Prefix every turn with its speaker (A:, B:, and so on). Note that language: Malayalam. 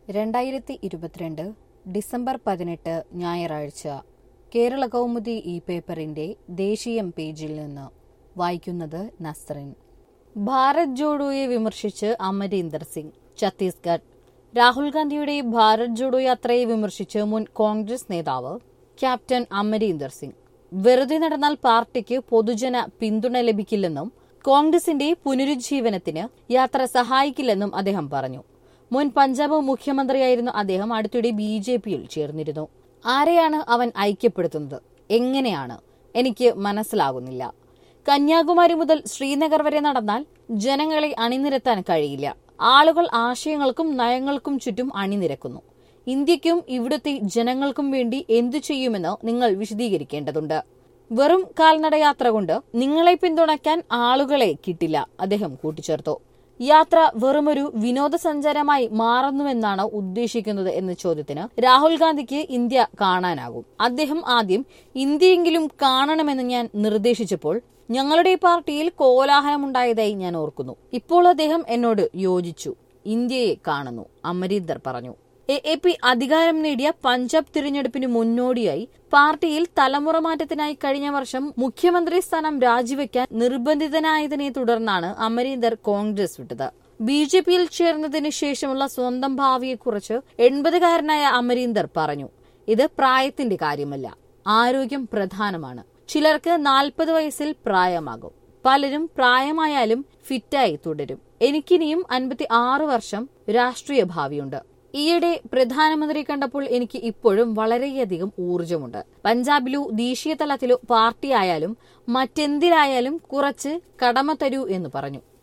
A: രണ്ടായിരത്തി ഇരുപത്തിരണ്ട് ഡിസംബർ പതിനെട്ട് ഞായറാഴ്ച കേരള കൗമുദി ഈ പേപ്പറിന്റെ ദേശീയം പേജിൽ നിന്ന് വായിക്കുന്നത് നസ്റിൻ ഭാരത് ജോഡോയെ വിമർശിച്ച് അമരീന്ദർ സിംഗ് ഛത്തീസ്ഗഡ് രാഹുൽ ഗാന്ധിയുടെ ഭാരത് ജോഡോ യാത്രയെ വിമർശിച്ച് മുൻ കോൺഗ്രസ് നേതാവ് ക്യാപ്റ്റൻ അമരീന്ദർ സിംഗ് വെറുതെ നടന്നാൽ പാർട്ടിക്ക് പൊതുജന പിന്തുണ ലഭിക്കില്ലെന്നും കോൺഗ്രസിന്റെ പുനരുജ്ജീവനത്തിന് യാത്ര സഹായിക്കില്ലെന്നും അദ്ദേഹം പറഞ്ഞു മുൻ പഞ്ചാബ് മുഖ്യമന്ത്രിയായിരുന്ന അദ്ദേഹം അടുത്തിടെ ബി ജെ പിയിൽ ചേർന്നിരുന്നു ആരെയാണ് അവൻ ഐക്യപ്പെടുത്തുന്നത് എങ്ങനെയാണ് എനിക്ക് മനസ്സിലാകുന്നില്ല കന്യാകുമാരി മുതൽ ശ്രീനഗർ വരെ നടന്നാൽ ജനങ്ങളെ അണിനിരത്താൻ കഴിയില്ല ആളുകൾ ആശയങ്ങൾക്കും നയങ്ങൾക്കും ചുറ്റും അണിനിരക്കുന്നു ഇന്ത്യക്കും ഇവിടുത്തെ ജനങ്ങൾക്കും വേണ്ടി എന്തു ചെയ്യുമെന്ന് നിങ്ങൾ വിശദീകരിക്കേണ്ടതുണ്ട് വെറും കാൽനടയാത്ര കൊണ്ട് നിങ്ങളെ പിന്തുണയ്ക്കാൻ ആളുകളെ കിട്ടില്ല അദ്ദേഹം കൂട്ടിച്ചേർത്തു യാത്ര വെറുമൊരു വിനോദസഞ്ചാരമായി മാറുന്നുവെന്നാണ് ഉദ്ദേശിക്കുന്നത് എന്ന ചോദ്യത്തിന് രാഹുൽ ഗാന്ധിക്ക് ഇന്ത്യ കാണാനാകും അദ്ദേഹം ആദ്യം ഇന്ത്യയെങ്കിലും കാണണമെന്ന് ഞാൻ നിർദ്ദേശിച്ചപ്പോൾ ഞങ്ങളുടെ പാർട്ടിയിൽ കോലാഹലമുണ്ടായതായി ഞാൻ ഓർക്കുന്നു ഇപ്പോൾ അദ്ദേഹം എന്നോട് യോജിച്ചു ഇന്ത്യയെ കാണുന്നു അമരീന്ദർ പറഞ്ഞു എ എ പി അധികാരം നേടിയ പഞ്ചാബ് തിരഞ്ഞെടുപ്പിന് മുന്നോടിയായി പാർട്ടിയിൽ തലമുറ മാറ്റത്തിനായി കഴിഞ്ഞ വർഷം മുഖ്യമന്ത്രി സ്ഥാനം രാജിവെക്കാൻ നിർബന്ധിതനായതിനെ തുടർന്നാണ് അമരീന്ദർ കോൺഗ്രസ് വിട്ടത് ബി ജെ പിയിൽ ചേർന്നതിന് ശേഷമുള്ള സ്വന്തം ഭാവിയെക്കുറിച്ച് എൺപതുകാരനായ അമരീന്ദർ പറഞ്ഞു ഇത് പ്രായത്തിന്റെ കാര്യമല്ല ആരോഗ്യം പ്രധാനമാണ് ചിലർക്ക് നാൽപ്പത് വയസ്സിൽ പ്രായമാകും പലരും പ്രായമായാലും ഫിറ്റായി തുടരും എനിക്കിനിയും അൻപത്തി ആറ് വർഷം രാഷ്ട്രീയ ഭാവിയുണ്ട് ഈയിടെ പ്രധാനമന്ത്രി കണ്ടപ്പോൾ എനിക്ക് ഇപ്പോഴും വളരെയധികം ഊർജമുണ്ട് പഞ്ചാബിലോ ദേശീയ തലത്തിലോ പാർട്ടി ആയാലും മറ്റെന്തിലായാലും കുറച്ച് കടമ തരൂ എന്ന് പറഞ്ഞു